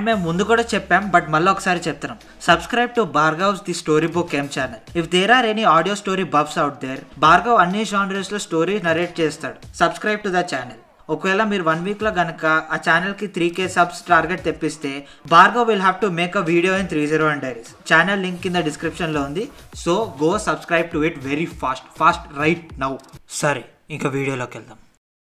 మేము ముందు కూడా చెప్పాం బట్ మళ్ళీ ఒకసారి చెప్తున్నాం subscribe to Bhargav's the story book M channel if there are any audio story buffs out there Bhargav అన్ని genres లో స్టోరీ నరేట్ చేస్తాడు సబ్స్క్రైబ్ టు ద ఛానల్ ఒకవేళ మీరు వన్ వీక్ లో గనక ఆ ఛానల్ కి త్రీ కే సబ్స్ టార్గెట్ తెప్పిస్తే Bhargav will have to make a video in three zero one diaries channel link కింద డిస్క్రిప్షన్ లో ఉంది so go subscribe to it very fast fast right now సరే ఇంకా వీడియోలోకి వెళ్దాం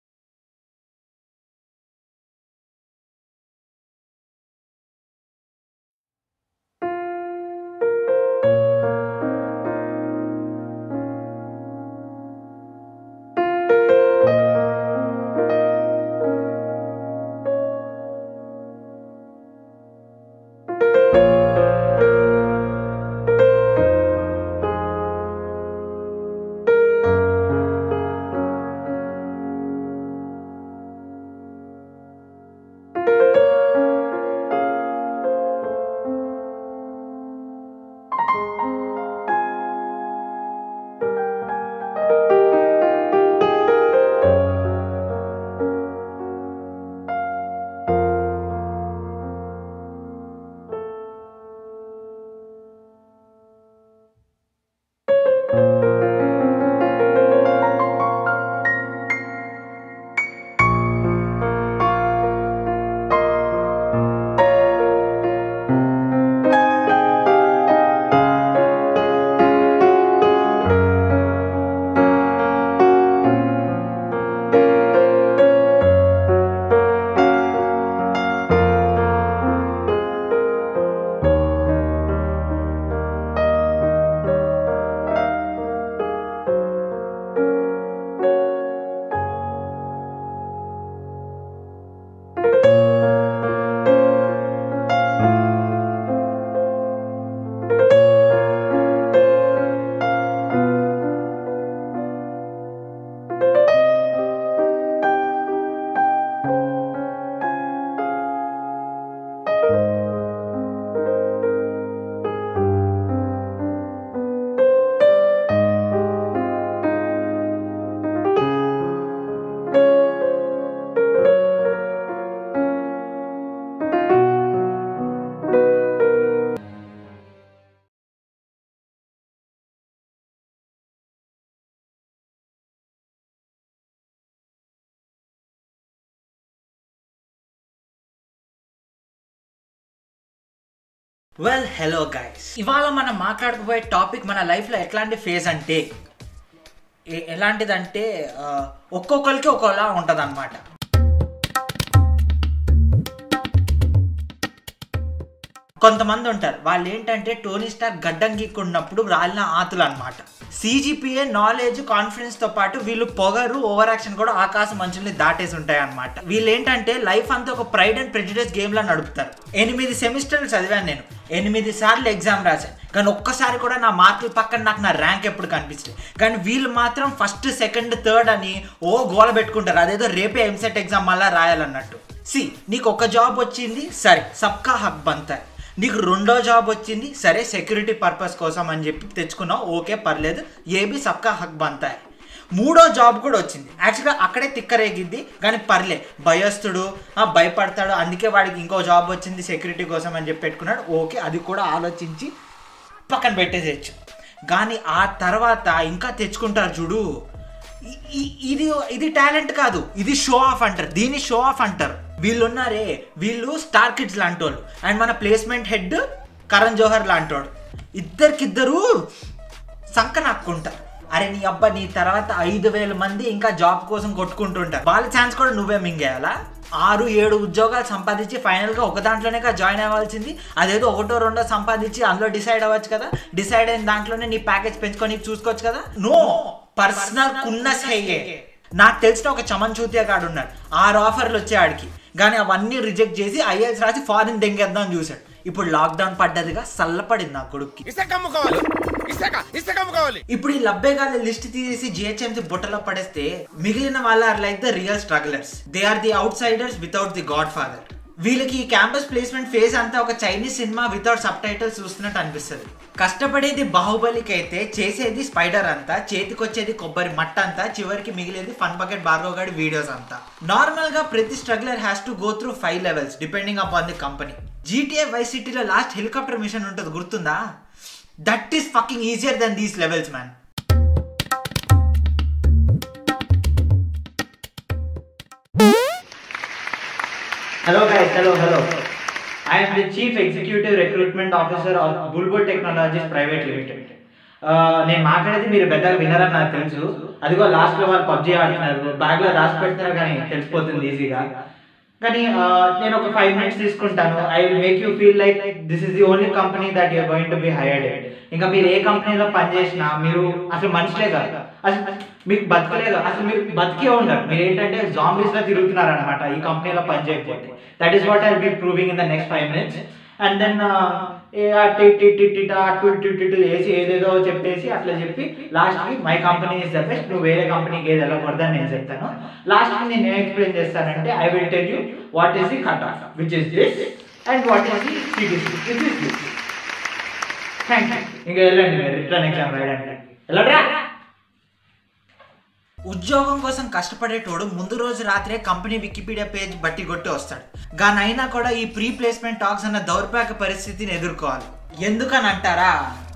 వెల్ హలో గైస్ ఇవాళ మనం మాట్లాడుకోబోయే టాపిక్ మన లైఫ్లో ఎట్లాంటి ఫేజ్ అంటే ఎ- ఎలాంటిదంటే ఆ, ఒక్కొక్కరికి ఒక్కోలా ఉంటుంది అనమాట కొంతమంది ఉంటారు వాళ్ళు ఏంటంటే టోనీ స్టార్ గడ్డం గీక్కున్నప్పుడు రాలిన ఆతులు అనమాట సిజిపిఏ నాలెడ్జ్ కాన్ఫిడెన్స్ తో పాటు వీళ్ళు పొగరు ఓవర్ యాక్షన్ కూడా ఆకాశం మంచుల్ని దాటేసి ఉంటాయి అనమాట వీళ్ళు ఏంటంటే లైఫ్ అంతా ఒక ప్రైడ్ అండ్ ప్రెజుడెస్ గేమ్ లా నడుపుతారు ఎనిమిది సెమిస్టర్లు చదివాను నేను ఎనిమిది సార్లు ఎగ్జామ్ రాశాను కానీ ఒక్కసారి కూడా నా మార్కుల పక్కన నాకు నా ర్యాంక్ ఎప్పుడు కనిపించలేదు కానీ వీళ్ళు మాత్రం ఫస్ట్ సెకండ్ థర్డ్ అని ఓ గోల పెట్టుకుంటారు అదేదో రేపే ఎంసెట్ ఎగ్జామ్ మళ్ళా రాయాలన్నట్టు సి నీకు ఒక జాబ్ వచ్చింది సరే సబ్కా హక్ బంతాయి నీకు రెండో జాబ్ వచ్చింది సరే సెక్యూరిటీ పర్పస్ కోసం అని చెప్పి తెచ్చుకున్నావు ఓకే పర్లేదు ఏబి సబ్కా హక్ బంతాయి మూడో జాబ్ కూడా వచ్చింది యాక్చువల్గా అక్కడే తిక్కరేగిద్ది కానీ పర్లే భయస్తుడు ఆ, భయపడతాడు అందుకే వాడికి ఇంకో జాబ్ వచ్చింది సెక్యూరిటీ కోసం అని చెప్పి పెట్టుకున్నాడు ఓకే అది కూడా ఆలోచించి పక్కన పెట్టేసేయచ్చు కానీ ఆ తర్వాత ఇంకా తెచ్చుకుంటారు చూడు ఇ- ఇ- ఇది ఇది టాలెంట్ కాదు ఇది షో ఆఫ్ అంటారు దీన్ని షో ఆఫ్ అంటారు వీళ్ళు ఉన్నారే వీళ్ళు స్టార్ కిడ్స్ లాంటి వాళ్ళు అండ్ మన ప్లేస్మెంట్ హెడ్ కరణ్ జోహర్ లాంటోడు ఇద్దరికిద్దరు సంక నాక్కుంటారు అరే నీ అబ్బా నీ తర్వాత ఐదు వేల మంది ఇంకా జాబ్ కోసం కొట్టుకుంటుంటారు వాళ్ళ ఛాన్స్ కూడా నువ్వే మింగేయాలా ఆరు ఏడు ఉద్యోగాలు సంపాదించి ఫైనల్గా ఒక దాంట్లోనే జాయిన్ అవ్వాల్సింది అదేదో ఒకటో రెండో సంపాదించి అందులో డిసైడ్ అవ్వచ్చు కదా డిసైడ్ అయిన దాంట్లోనే నీ ప్యాకేజ్ పెంచుకొని చూసుకోవచ్చు కదా నో పర్సనల్ కున్నస్ హెయ్యే నాకు తెలిసిన ఒక చమన్ చూతియా గాడు ఉన్నాడు ఆరు ఆఫర్లు వచ్చే ఆడికి కానీ అవన్నీ రిజెక్ట్ చేసి ఐఎల్స్ రాసి ఫారిన్ దెంగేద్దాం అని చూశాడు ఇప్పుడు లాక్డౌన్ పడ్డదిగా సల్లపడింది నా కొడుక్కి ఇసుక అమ్ముకోవాలి ఇసుక ఇసుక అమ్ముకోవాలి ఇప్పుడు ఈ లబ్బేగాల లిస్ట్ తీసేసి జిహెచ్ఎంసీ బుట్టలో పడేస్తే మిగిలిన వాళ్ళ are like the real strugglers they are the outsiders without the godfather వీళ్ళకి ఈ క్యాంపస్ ప్లేస్మెంట్ ఫేజ్ అంతా ఒక Chinese cinema without subtitles చూస్తున్నట్టు అనిపిస్తుంది కష్టపడేది బాహుబలికి అయితే చేసేది స్పైడర్ అంతా చేతికొచ్చేది కొబ్బరి మట్ట అంతా చివరికి మిగిలేది ఫన్ బకెట్ బార్గో గాడి వీడియోస్ అంతా నార్మల్ గా ప్రతి struggler has to go through five levels depending upon the company GTA vice సిటీలో లాస్ట్ హెలికాప్టర్ మిషన్ ఉంటుంది గుర్తుందా that is fucking easier then these levels man Hello guys, hello, hello. I am the Chief Executive Recruitment Officer of Bulbul Technologies Private Limited. Uh, నేను మాట్లాడేది మీరు పెద్దగా వినరని నాకు తెలుసు అదిగో లాస్ట్ లో వాళ్ళు పబ్జీ ఆడుతున్నారు బ్యాగ్ లో రాసి పెడతారు కానీ తెలిసిపోతుంది ఈజీగా కానీ uh, నేను ఒక ఫైవ్ మినిట్స్ తీసుకుంటాను I will make you feel like this is the only company that you're going to be hired ఇంకా మీరు ఏ కంపెనీలో పనిచేసినా మీరు అసలు మనుషులే కాదు అసలు మీకు బతకలేదు అసలు మీరు బతికే ఉండరు మీరు ఏంటంటే జాంబీస్ లో తిరుగుతున్నారు అనమాట ఈ కంపెనీలో పని చేయకపోతే that is what I be proving in the next five minutes and then అటు ఇటు ఇటు వేసి ఏదేదో చెప్పేసి అట్లా చెప్పి లాస్ట్ కి my company is the best నువ్వు వేరే కంపెనీకి ఏది వెళ్ళకూడదని నేను చెప్తాను లాస్ట్ కి నేను ఏం ఎక్స్ప్లెయిన్ చేస్తానంటే I will tell you what is the cut off which is this and what is the CTC which is this thank you ఇంకా వెళ్ళండి మీరు రిటర్న్ ఎగ్జామ్ రాయడానికి వెళ్ళరా ఉద్యోగం కోసం కష్టపడేటోడు ముందు రోజు రాత్రే కంపెనీ వికీపీడియా పేజ్ బట్టి కొట్టి వస్తాడు గానైనా కూడా ఈ ప్రీ ప్లేస్మెంట్ టాక్స్ అన్న దౌర్భాగ్య పరిస్థితిని ఎదుర్కోవాలి ఎందుకని అంటారా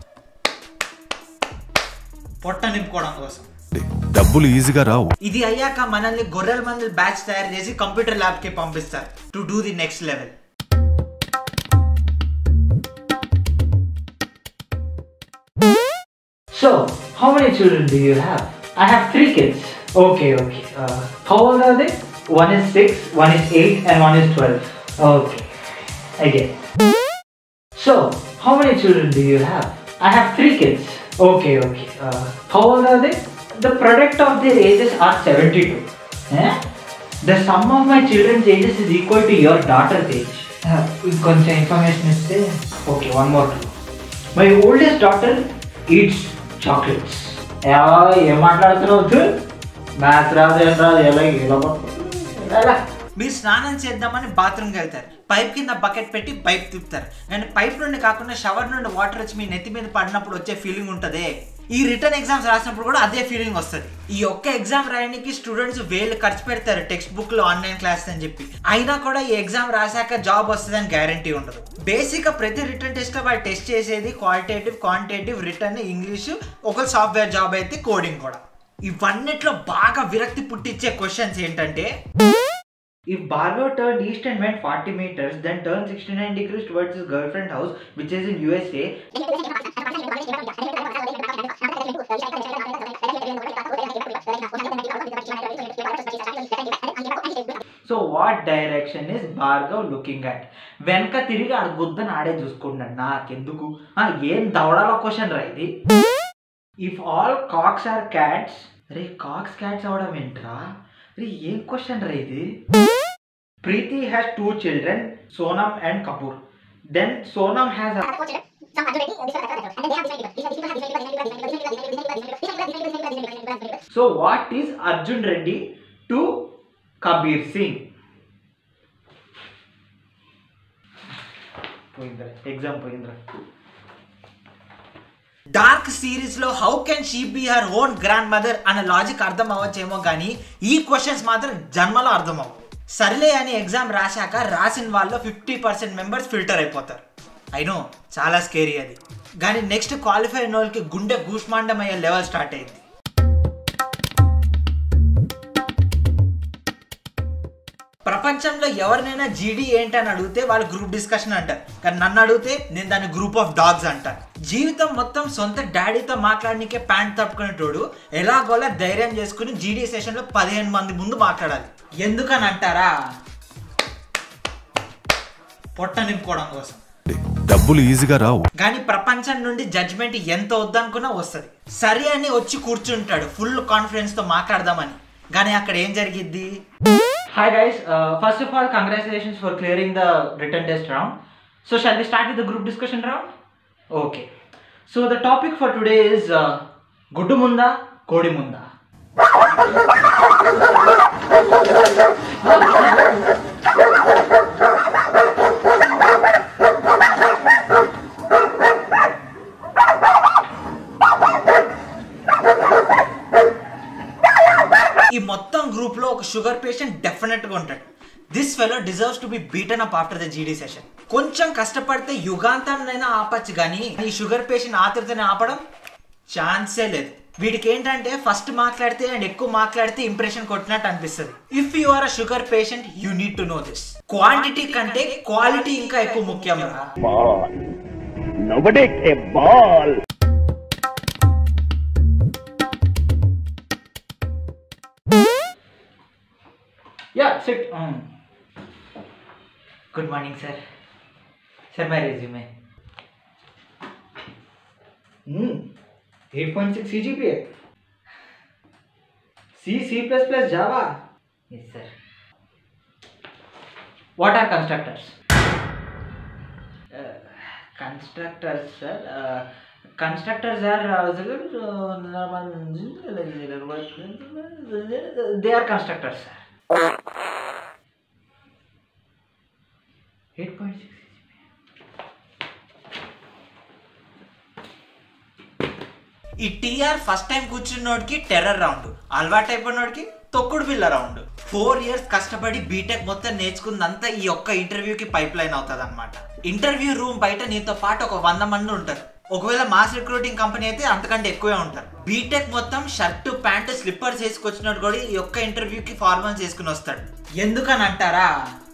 పొట్ట నింపుకోవడం కోసం డబ్బులు ఈజీగా రావు ఇది అయ్యాక మనల్ని గొర్రెల మంది బ్యాచ్ తయారు చేసి కంప్యూటర్ ల్యాబ్ కి పంపిస్తారు to do the next level So, how many children do you have? I have three kids. Okay, okay. Uh, how old are they? One is six, one is eight, and one is twelve. Okay, I get. it. So, how many children do you have? I have three kids. Okay, okay. Uh, how old are they? The product of their ages are 72. Eh? The sum of my children's ages is equal to your daughter's age. Uh, కొంచెం information ఇస్తే okay one more my oldest daughter eats chocolates ఏం మాట్లాడుతున్నావు maths రాదు ఏం రాదు ఎలా ఇలా ఎలా మీరు స్నానం చేద్దామని బాత్రూమ్కి వెళ్తారు పైప్ కింద బకెట్ పెట్టి పైప్ తిప్పుతారు కానీ పైప్ నుండి కాకుండా షవర్ నుండి వాటర్ వచ్చి మీ నెత్తి మీద పడినప్పుడు వచ్చే ఫీలింగ్ ఉంటుందే ఈ రిటర్న్ ఎగ్జామ్స్ రాసినప్పుడు కూడా అదే ఫీలింగ్ వస్తుంది ఈ ఒక్క ఎగ్జామ్ రాయడానికి స్టూడెంట్స్ వేలు ఖర్చు పెడతారు టెక్స్ట్ బుక్ లో ఆన్లైన్ క్లాస్ అని చెప్పి అయినా కూడా ఈ ఎగ్జామ్ రాశాక జాబ్ వస్తుందని గ్యారంటీ ఉండదు బేసిక్ గా ప్రతి రిటర్న్ టెస్ట్ లో వాళ్ళు టెస్ట్ చేసేది క్వాలిటేటివ్ క్వాంటిటేటివ్ రిటర్న్ ఇంగ్లీష్ ఒక సాఫ్ట్వేర్ జాబ్ అయితే కోడింగ్ కూడా ఇవన్నిట్లో బాగా విరక్తి పుట్టించే క్వశ్చన్స్ ఏంటంటే If Barlow turned east and went 40 meters, then turned 69 degrees towards his girlfriend's house, which is in USA, so what direction is Bhargav looking at వెనక తిరిగి ఆడ గుద్దను ఆడే చూసుకుంటున్నాడు నాకెందుకు ఆ, ఏం దవడాలో క్వశ్చన్ రా ఇది if all cocks are cats రే కాక్స్ క్యాట్స్ అవడం ఏంట్రా రే ఏం క్వశ్చన్ రా ఇది Preethi has two children Sonam and Kapoor then Sonam has so what is Arjun Reddy to Kabir Singh పోయిందిరా ఎగ్జామ్ పోయిందిరా డార్క్ సిరీస్ లో how can she be her own grandmother అనే లాజిక్ అర్థం అవ్వచ్చేమో కానీ ఈ క్వశ్చన్స్ మాత్రం జన్మలో అర్థం అవ్వవు సర్లే అని ఎగ్జామ్ రాశాక రాసిన వాళ్ళు ఫిఫ్టీ పర్సెంట్ మెంబర్స్ ఫిల్టర్ అయిపోతారు అయినో చాలా స్కేరీ అది కానీ నెక్స్ట్ క్వాలిఫై అయిన వాళ్ళకి గుండె గూష్మాండం అయ్యే లెవెల్ స్టార్ట్ అయింది ప్రపంచంలో ఎవరినైనా జీడీ ఏంటని అడిగితే వాళ్ళు గ్రూప్ డిస్కషన్ అంటారు కానీ నన్ను అడిగితే నేను దాన్ని గ్రూప్ ఆఫ్ డాగ్స్ అంటాను జీవితం మొత్తం సొంత డాడీతో మాట్లాడనికే ప్యాంట్ తప్పుకునేటోడు ఎలాగోలా ధైర్యం చేసుకుని జీడీ సెషన్లో పదిహేను మంది ముందు మాట్లాడాలి ఎందుకని అంటారా పొట్ట నింపుకోవడం కోసం డబ్బులు ఈజీగా రావు కానీ ప్రపంచం నుండి జడ్జ్మెంట్ ఎంత వద్దనుకున్నా వస్తుంది సరే అని వచ్చి కూర్చుంటాడు ఫుల్ కాన్ఫిడెన్స్ తో మాట్లాడదామని కానీ అక్కడ ఏం జరిగిద్ది hi guys first of all congratulations for clearing the written test round so shall we start with the group discussion round okay so the topic for today is గుడ్డు ముందా కోడి ముందా ఈ మొత్తం గ్రూప్ లో ఒక షుగర్ పేషెంట్ డెఫినెట్ గా ఉంటాడు this fellow deserves to be beaten up after the GD session కొంచెం కష్టపడితే యుగాంతంనైనా ఆపచ్చు కానీ ఈ షుగర్ పేషెంట్ ఆతృతని ఆపడం ఛాన్సే లేదు వీడికి ఏంటంటే ఫస్ట్ మాట్లాడితే అండ్ ఎక్కువ మాట్లాడితే ఇంప్రెషన్ కొట్టినట్టు అనిపిస్తుంది if you are a sugar patient you need to know this quantity కంటే క్వాలిటీ ఇంకా ఎక్కువ ముఖ్యం రా ball. Nobody a ball. Yeah sit good morning sir sir my resume eight point six CGPA C C plus plus Java yes sir what are constructors constructors sir constructors are they are constructors sir eight point six ఈ TR first time కూర్చున్నోడికి terror round అలవాటు అయిపోయినోడికి తొక్కుడు పిల్ల round four years కష్టపడి BTech మొత్తం నేర్చుకుందంతా ఈ ఒక్క ఇంటర్వ్యూకి పైప్ లైన్ అవుతుంది అనమాట ఇంటర్వ్యూ రూమ్ బయట నీతో పాటు ఒక వంద మంది ఉంటారు ఒకవేళ మాస్ రిక్రూటింగ్ కంపెనీ అయితే అంతకంటే ఎక్కువే ఉంటారు బీటెక్ మొత్తం షర్ట్ ప్యాంట్ స్లిప్పర్స్ వేసుకొచ్చినట్టు కూడా ఈ ఒక్క ఇంటర్వ్యూకి ఫార్మల్స్ వేసుకుని వస్తాడు ఎందుకని అంటారా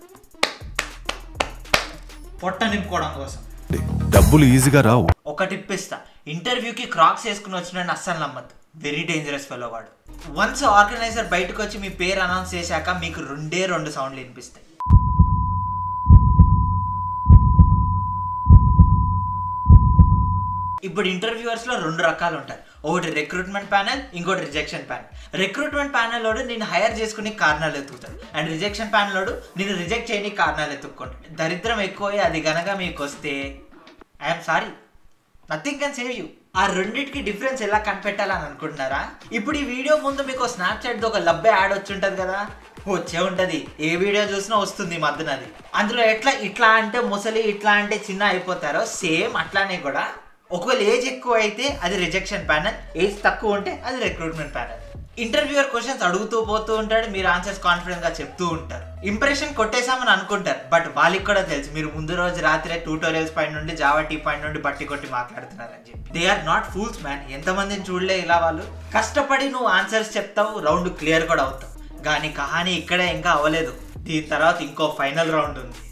పొట్ట నింపుకోవడం కోసం డబ్బులు ఈజీగా రావు ఒక టిప్ ఇస్తా ఇంటర్వ్యూకి క్రాక్స్ వేసుకుని వచ్చిన అస్సలు నమ్మద్దు వెరీ డేంజరస్ ఫెలో వాడు వన్స్ ఆర్గనైజర్ బయటకు వచ్చి మీ పేరు అనౌన్స్ చేశాక మీకు రెండే రెండు సౌండ్లు వినిపిస్తాయి ఇప్పుడు ఇంటర్వ్యూవర్స్ లో రెండు రకాలు ఉంటాయి ఒకటి రిక్రూట్మెంట్ ప్యానెల్ ఇంకోటి రిజెక్షన్ ప్యానెల్ రిక్రూట్మెంట్ ప్యానెల్ వాడు నేను హైర్ చేసుకుని కారణాలు ఎత్తుకుతాడు అండ్ రిజెక్షన్ ప్యానెల్ వాడు నేను రిజెక్ట్ చేయని కారణాలు ఎత్తుక్కుంటాడు దరిద్రం ఎక్కువ అది గనక మీకు వస్తే I'm sorry nothing can save you ఆ రెండింటికి డిఫరెన్స్ ఎలా కనిపెట్టాలని అనుకుంటున్నారా ఇప్పుడు ఈ వీడియో ముందు మీకు స్నాప్చాట్ ఒక లబ్బే యాడ్ వచ్చి ఉంటుంది కదా వచ్చే ఉంటది ఏ వీడియో చూసినా వస్తుంది ఈ మధ్యన అది అందులో ఎట్లా ఇట్లా అంటే ముసలి ఇట్లా అంటే చిన్న అయిపోతారో సేమ్ అట్లానే కూడా ఒకవేళ ఏజ్ ఎక్కువ అయితే అది రిజెక్షన్ ప్యానల్ ఏజ్ తక్కువ ఉంటే అది రిక్రూట్మెంట్ ప్యానల్ ఇంటర్వ్యూయర్ క్వశ్చన్స్ అడుగుతూ పోతూ ఉంటాడు మీరు ఆన్సర్స్ కాన్ఫిడెంట్ గా చెప్తూ ఉంటారు ఇంప్రెషన్ కొట్టేసామని అనుకుంటారు బట్ వాళ్ళకి కూడా తెలుసు మీరు ముందు రోజు రాత్రి ట్యూటోరియల్స్ పైన నుండి జావా టీ పైన నుండి బట్టి కొట్టి మాట్లాడుతున్నారు అని చెప్పి they are not fools man ఎంతమందిని చూడలే ఇలా వాళ్ళు కష్టపడి నువ్వు ఆన్సర్స్ చెప్తావు రౌండ్ క్లియర్ కూడా అవుతావు కానీ కహాని ఇక్కడే ఇంకా అవ్వలేదు దీని తర్వాత ఇంకో ఫైనల్ రౌండ్ ఉంది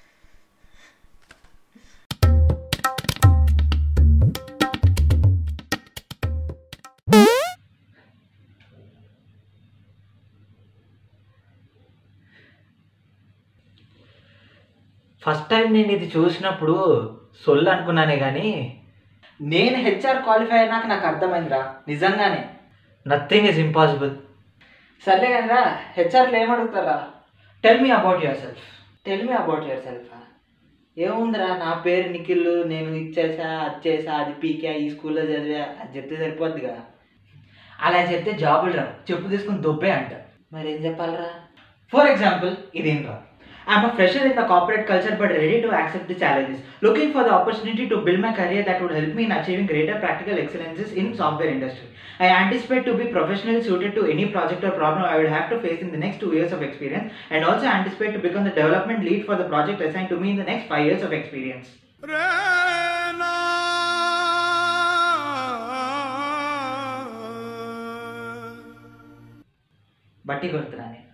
ఫస్ట్ టైం నేను ఇది చూసినప్పుడు సొల్లు అనుకున్నానే కానీ నేను హెచ్ఆర్ క్వాలిఫై అయినాక నాకు అర్థమైందిరా నిజంగానే నథింగ్ ఇస్ ఇంపాసిబుల్ సర్లే కదరా హెచ్ఆర్లు ఏమడుగుతారా tell me about yourself tell me about yourself ఏముందిరా నా పేరు నిఖిల్ నేను ఇచ్చేసా అది చేసా అది పీకా ఈ స్కూల్లో చదివా అది చెప్తే సరిపోద్దిగా అలా చెప్తే జాబులు రావు చెప్పు తీసుకుని దొబ్బే అంట మరి ఏం చెప్పాలరా ఫర్ ఎగ్జాంపుల్ ఇదేం రా I'm a fresher in the corporate culture but ready to accept the challenges. Looking for the opportunity to build my career that would help me in achieving greater practical excellences in software industry. I anticipate to be professionally suited to any project or problem I will have to face in the next two years of experience and also anticipate to become the development lead for the project assigned to me in the next five years of experience. బట్టి కొడుతున్నా నేను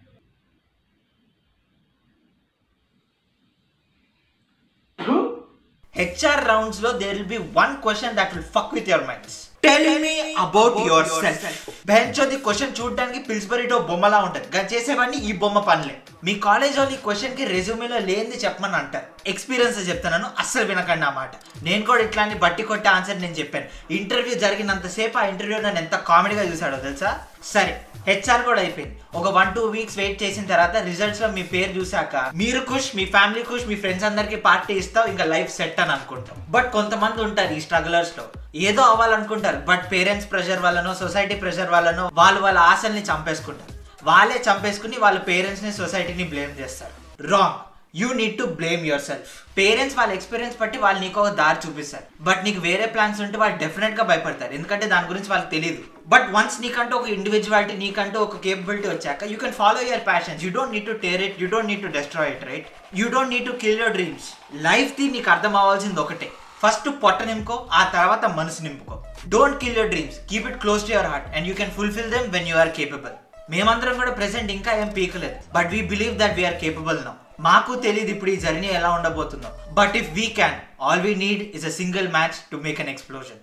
HR rounds లో there will be one question that will fuck with your minds tell me about yourself bench అది question చూడడానికి పిల్స్బరీటో బొమ్మలా ఉంటది గది చేసేవాడిని ఈ బొమ్మ పనిలే మీ కాలేజ్ వాళ్ళు ఈ క్వశ్చన్ కి రెజ్యూమేలో లేనిది చెప్పమని అంటారు ఎక్స్పీరియన్స్ చెప్తున్నాను అస్సలు వినకండి ఆ మాట నేను కూడా ఇట్లాంటి బట్టి కొట్టే ఆన్సర్ నేను చెప్పాను ఇంటర్వ్యూ జరిగినంతసేపు ఆ ఇంటర్వ్యూ నన్ను ఎంత కామెడీగా చూసాడో తెలుసా సరే హెచ్ఆర్ కూడా అయిపోయింది ఒక వన్ టూ వీక్స్ వెయిట్ చేసిన తర్వాత రిజల్ట్స్ లో మీ పేరు చూసాక మీరు ఖుష్ మీ ఫ్యామిలీ ఖుష్ మీ ఫ్రెండ్స్ అందరికి పార్టీ ఇస్తావు ఇంకా లైఫ్ సెట్ అని అనుకుంటాం బట్ కొంతమంది ఉంటారు ఈ స్ట్రగులర్స్ లో ఏదో అవ్వాలనుకుంటారు బట్ పేరెంట్స్ ప్రెషర్ వల్లనో సొసైటీ ప్రెషర్ వల్లనో వాళ్ళు వాళ్ళ ఆశల్ని చంపేసుకుంటారు వాళ్ళే చంపేసుకుని వాళ్ళ పేరెంట్స్ ని సొసైటీని బ్లేమ్ చేస్తారు wrong you need to blame yourself parents వాళ్ళ ఎక్స్పీరియన్స్ బట్టి వాళ్ళు నీకు ఒక దారి చూపిస్తారు బట్ నీకు వేరే ప్లాన్స్ ఉంటే వాళ్ళు డెఫినెట్ గా భయపడతారు ఎందుకంటే దాని గురించి వాళ్ళకి తెలియదు బట్ వన్స్ నీకంటూ ఒక ఇండివిజువాలిటీ నీకంటూ ఒక కేపబిలిటీ వచ్చాక you can follow your passions you don't need to tear it you don't need to destroy it right you don't need to kill your dreams life ది నీకు అర్థం అవ్వాల్సింది ఒకటే ఫస్ట్ పొట్ట నింపుకో ఆ తర్వాత మనసు నింపుకో don't kill your dreams keep it close to your heart and you can fulfill them when you are capable మేమందరం కూడా ప్రెసెంట్ ఇంకా ఏం పీకలేదు but we believe that we're capable now మాకు తెలియదు ఇప్పుడు ఈ జర్నీ ఎలా ఉండబోతుందో but if we can all we need is a single match to make an explosion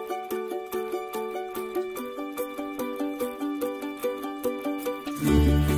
thank you